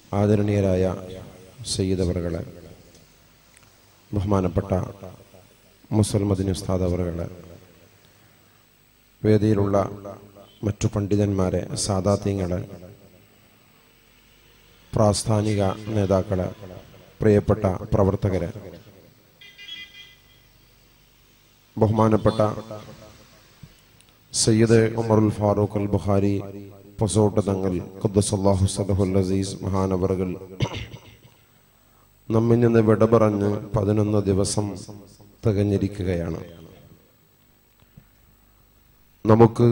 ആദരണീയരായ സയ്യിദവറുകളെ ബഹുമാനപ്പെട്ട മുസൽമദിൻ ഉസ്താദ് അവറുകളെ വേദിയിലുള്ള മറ്റു പണ്ഡിതന്മാരെ സാദാത്യങ്ങളെ പ്രാസ്ഥാനിക നേതാക്കളെ പ്രിയപ്പെട്ട പ്രവർത്തകരെ ബഹുമാനപ്പെട്ട സയ്യിദ് ഉമറുൽ ഫാറൂഖ് അൽ ബുഖാരി പൊസോട്ട് തങ്ങൾ ഖുദ്ദസല്ലാഹു സദഹുൽ അസീസ് മഹാനവറുകൾ നമ്മിൽ നിന്ന് വിട പറഞ്ഞ് പതിനൊന്ന് ദിവസം തികഞ്ഞിരിക്കുകയാണ് നമുക്ക്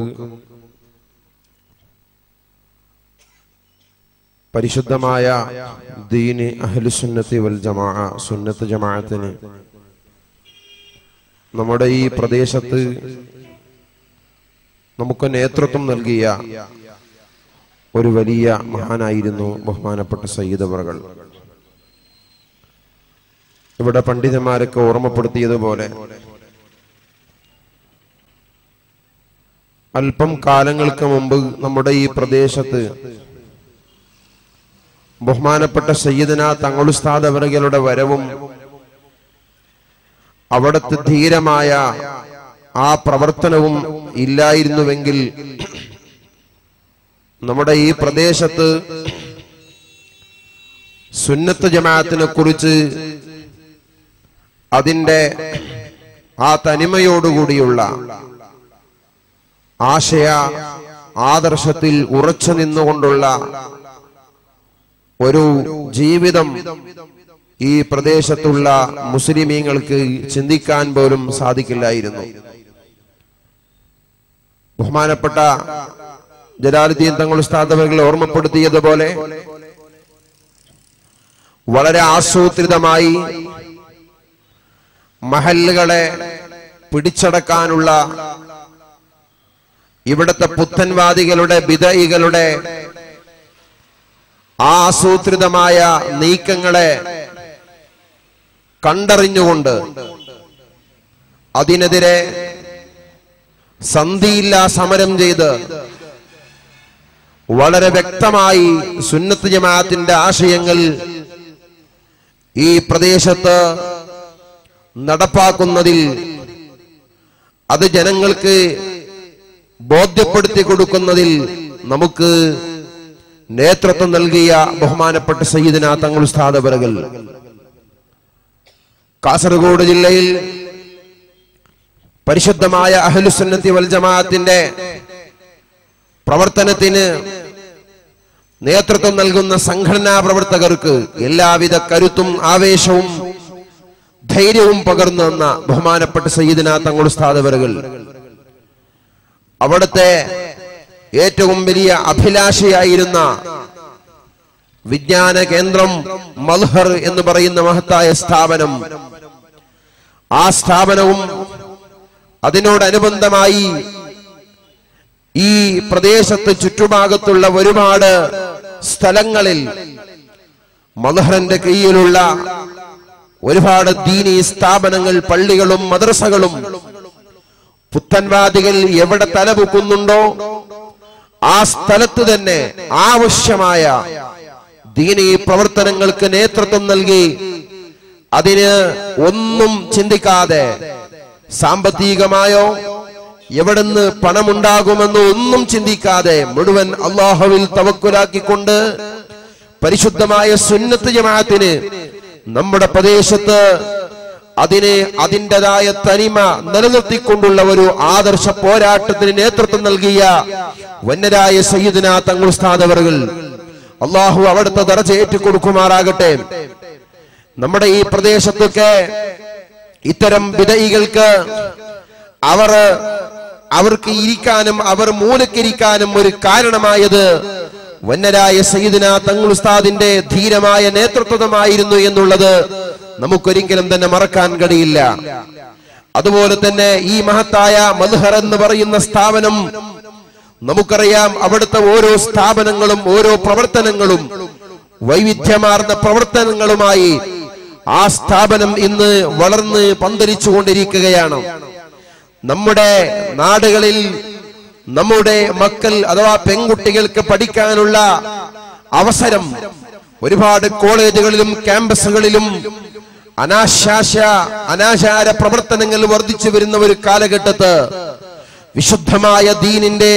പരിശുദ്ധമായ ദീന് അഹ്ലുസുന്നത്തി വൽ ജമാ സുന്നത്ത് ജമാഅത്തിന് നമ്മുടെ ഈ പ്രദേശത്ത് നമുക്ക് നേതൃത്വം നൽകിയ ഒരു വലിയ മഹാനായിരുന്നു ബഹുമാനപ്പെട്ട സയ്യിദവറുകൾ ഇവിടെ പണ്ഡിതന്മാരൊക്കെ ഓർമ്മപ്പെടുത്തിയതുപോലെ അല്പം കാലങ്ങൾക്ക് മുമ്പ് നമ്മുടെ ഈ പ്രദേശത്ത് ബഹുമാനപ്പെട്ട സയ്യിദന തങ്ങളുസ്താദ് അവറുകളുടെ വരവും അവിടുത്തെ ധീരമായ ആ പ്രവർത്തനവും ഇല്ലായിരുന്നുവെങ്കിൽ നമ്മുടെ ഈ പ്രദേശത്ത് സുന്നത്ത് ജമാഅത്തിനെ കുറിച്ച് അതിന്റെ ആ തനിമയോടുകൂടിയുള്ള ആശയ ആദർശത്തിൽ ഉറച്ചു നിന്നുകൊണ്ടുള്ള ഒരു ജീവിതം ഈ പ്രദേശത്തുള്ള മുസ്ലിമീങ്ങൾക്ക് ചിന്തിക്കാൻ പോലും സാധിക്കില്ലായിരുന്നു ബഹുമാനപ്പെട്ട ജലാലുദ്ദീൻ തങ്ങൾ സ്ഥാപകர்கள் ഓർമ്മപ്പെടുത്തിയതുപോലെ വളരെ ആസൂത്രിതമായി മഹല്ലുകളെ പിടിച്ചടക്കാനുള്ള ഇവിടുത്തെ പുത്തൻവാദികളുടെ വിധയികളുടെ ആ ആസൂത്രിതമായ നീക്കങ്ങളെ കണ്ടറിഞ്ഞുകൊണ്ട് അതിനെതിരെ സന്ധിയില്ലാ സമരം ചെയ്ത് വളരെ വ്യക്തമായി സുന്നത്ത് ജമാഅത്തിന്റെ ആശയങ്ങൾ ഈ പ്രദേശത്ത് നടപ്പാക്കുന്നതിൽ അത് ജനങ്ങൾക്ക് ബോധ്യപ്പെടുത്തി കൊടുക്കുന്നതിൽ നമുക്ക് നേതൃത്വം നൽകിയ ബഹുമാനപ്പെട്ട സയ്യിദിന തങ്ങൾ സ്ഥാപകകൾ കാസർഗോഡ് ജില്ലയിൽ പരിശുദ്ധമായ അഹ്ലുസുന്നത്തി വൽ ജമാഅത്തിന്റെ പ്രവർത്തനത്തിന് നേതൃത്വം നൽകുന്ന സംഘടനാ പ്രവർത്തകർക്ക് എല്ലാവിധ കരുത്തും ആവേശവും ധൈര്യവും പകർന്നു തന്ന ബഹുമാനപ്പെട്ട സയ്യിദിന തങ്ങൾ സ്ഥാപകകൾ അവിടുത്തെ ഏറ്റവും വലിയ അഭിലാഷയായിരുന്ന വിജ്ഞാന കേന്ദ്രം മൽഹർ എന്ന് പറയുന്ന മഹത്തായ സ്ഥാപനം ആ സ്ഥാപനവും അതിനോടനുബന്ധമായി ഈ പ്രദേശത്ത് ചുറ്റുഭാഗത്തുള്ള ഒരുപാട് സ്ഥലങ്ങളിൽ മൽഹറിന്റെ കീഴിലുള്ള ഒരുപാട് ദീനി സ്ഥാപനങ്ങൾ പള്ളികളും മദ്രസകളും പുത്തൻവാദികൾ എവിടെ തലപൊക്കുന്നുണ്ടോ ആ സ്ഥലത്ത് തന്നെ ആവശ്യമായ ദീനീ പ്രവർത്തനങ്ങൾക്ക് നേതൃത്വം നൽകി അതിന് ഒന്നും ചിന്തിക്കാതെ സാമ്പത്തികമായോ എവിടുന്ന് പണമുണ്ടാകുമെന്ന് ഒന്നും ചിന്തിക്കാതെ മുഴുവൻ അള്ളാഹുവിൽ തവക്കുലാക്കിക്കൊണ്ട് പരിശുദ്ധമായ സുന്നത്ത് ജമാഅത്തിന് നമ്മുടെ പ്രദേശത്ത് അതിന് അതിൻ്റെതായ തനിമ നിലനിർത്തിക്കൊണ്ടുള്ള ഒരു ആദർശ പോരാട്ടത്തിന് നേതൃത്വം നൽകിയ വന്യരായ സയ്യിദിന തങ്ങൾ സ്ഥാപകர்கள் അള്ളാഹു അവിടുത്തെ ദർജ ഏറ്റുകൊടുക്കുമാറാകട്ടെ നമ്മുടെ ഈ പ്രദേശത്തൊക്കെ ഇത്തരം വിധയികൾക്ക് അവർ അവർക്ക് ഇരിക്കാനും അവർ മൂലക്കിരിക്കാനും ഒരു കാരണമായത് വന്നരായ സയ്യിദിന തങ്ങൾ ഉസ്താദിന്റെ ധീരമായ നേതൃത്വമായിരുന്നു എന്നുള്ളത് നമുക്കൊരിക്കലും തന്നെ മറക്കാൻ കഴിയില്ല അതുപോലെ തന്നെ ഈ മഹത്തായ മൽഹർ എന്ന് പറയുന്ന സ്ഥാപനം നമുക്കറിയാം അവിടുത്തെ ഓരോ സ്ഥാപനങ്ങളും ഓരോ പ്രവർത്തനങ്ങളും വൈവിധ്യമാർന്ന പ്രവർത്തനങ്ങളുമായി ആ സ്ഥാപനം ഇന്ന് വളർന്ന് പന്തലിച്ചു കൊണ്ടിരിക്കുകയാണ് നമ്മുടെ നാടുകളിൽ നമ്മുടെ മക്കൾ അഥവാ പെൺകുട്ടികൾക്ക് പഠിക്കാനുള്ള അവസരം ഒരുപാട് കോളേജുകളിലും ക്യാമ്പസുകളിലും അനാശാശ അനാചാര പ്രവർത്തനങ്ങൾ വർദ്ധിച്ചു വരുന്ന ഒരു കാലഘട്ടത്ത് വിശുദ്ധമായ ദീനിന്റെ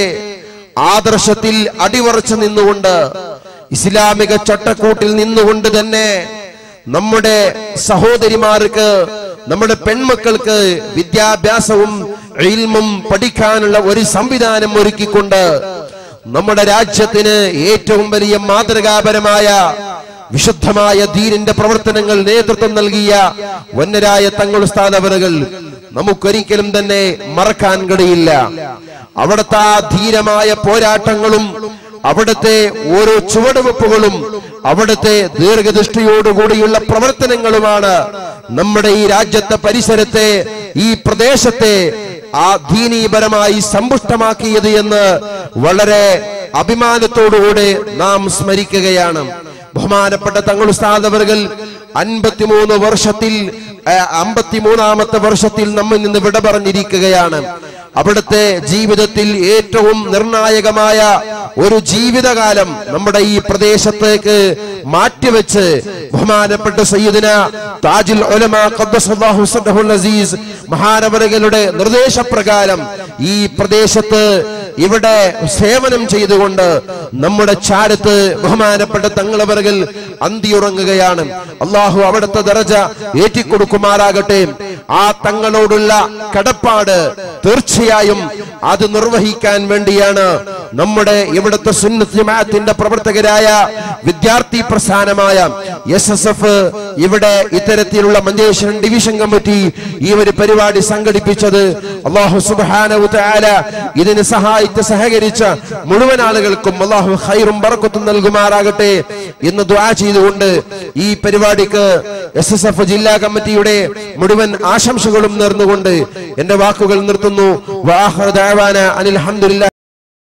ആദർശത്തിൽ അടിവറച്ചു നിന്നുകൊണ്ട് ഇസ്ലാമിക ചട്ടക്കൂട്ടിൽ നിന്നുകൊണ്ട് തന്നെ നമ്മുടെ സഹോദരിമാർക്ക് നമ്മുടെ പെൺമക്കൾക്ക് വിദ്യാഭ്യാസവും ഇൽമും പഠിക്കാനുള്ള ഒരു സംവിധാനം ഒരുക്കിക്കൊണ്ട് നമ്മുടെ രാജ്യത്തിന് ഏറ്റവും വലിയ മാതൃകാപരമായ വിശുദ്ധമായ ദീനിന്റെ പ്രവർത്തനങ്ങൾ നേതൃത്വം നൽകിയ വന്നരായ തങ്ങൾ സ്ഥാനവറുകൾ നമുക്കൊരിക്കലും തന്നെ മറക്കാൻ കഴിയില്ല അവിടുത്തെ ആ ധീരമായ പോരാട്ടങ്ങളും അവിടുത്തെ ഓരോ ചുവടുവെപ്പുകളും അവിടുത്തെ ദീർഘദൃഷ്ടിയോടുകൂടിയുള്ള പ്രവർത്തനങ്ങളുമാണ് നമ്മുടെ ഈ രാജ്യത്തെ പരിസരത്തെ ഈ പ്രദേശത്തെ ആ ദീനീപരമായി സമ്പുഷ്ടമാക്കിയത് എന്ന് വളരെ അഭിമാനത്തോടുകൂടെ നാം സ്മരിക്കുകയാണ് ബഹുമാനപ്പെട്ട തങ്ങൾ ഉസ്താദവറുകൾ അൻപത്തിമൂന്ന് വർഷത്തിൽ അമ്പത്തിമൂന്നാമത്തെ വർഷത്തിൽ നമ്മിൽ നിന്ന് വിട പറഞ്ഞിരിക്കുകയാണ് അവിടുത്തെ ജീവിതത്തിൽ ഏറ്റവും നിർണായകമായ ഒരു ജീവിതകാലം നമ്മുടെ ഈ പ്രദേശത്തേക്ക് മാറ്റിവെച്ച് ബഹുമാനപ്പെട്ട സയ്യിദിന താജുൽ ഉലമ ഖദ്ദസല്ലാഹു സദ്ദഹുൽ അസീസ് മഹാനവറുകളുടെ നിർദ്ദേശപ്രകാരം ഈ പ്രദേശത്ത് ഇവിടെ സേവനം ചെയ്തുകൊണ്ട് നമ്മുടെ ചാരത്ത് ബഹുമാനപ്പെട്ട തങ്ങളവറുകൾ അന്തിയുറങ്ങുകയാണ് അള്ളാഹു അവിടുത്തെ ദറജ ഏറ്റിക്കൊടുക്കുമാറാകട്ടെ ആ തങ്ങളോടുള്ള കടപ്പാട് തീർച്ചയായും അത് നിർവഹിക്കാൻ വേണ്ടിയാണ് നമ്മുടെ ഇവിടുത്തെ സുന്നത്ത് ജമാഅത്തിന്റെ പ്രവർത്തകരായ വിദ്യാർത്ഥി പ്രസ്ഥാനമായ എസ് എസ് എഫ് ഇവിടെ ഇത്തരത്തിലുള്ള മഞ്ചേശ്വരൻ ഡിവിഷൻ കമ്മിറ്റി ഈ ഒരു പരിപാടി സംഘടിപ്പിച്ചത് അള്ളാഹു സുബാനവു തആല ഇതിന് സഹായിച്ച് സഹകരിച്ച മുഴുവൻ ആളുകൾക്കും അള്ളാഹു ഹൈറും ബറക്കത്തും നൽകുമാറാകട്ടെ എന്ന് ദ്വാ ചെയ്തുകൊണ്ട് ഈ പരിപാടിക്ക് എസ് എസ് എഫ് ജില്ലാ കമ്മിറ്റിയുടെ മുഴുവൻ ആശംസകളും നേർന്നുകൊണ്ട് എന്റെ വാക്കുകൾ നിർത്തുന്നു വാഹർ ദഅവാന അനിൽ ഹംദുലില്ലാഹി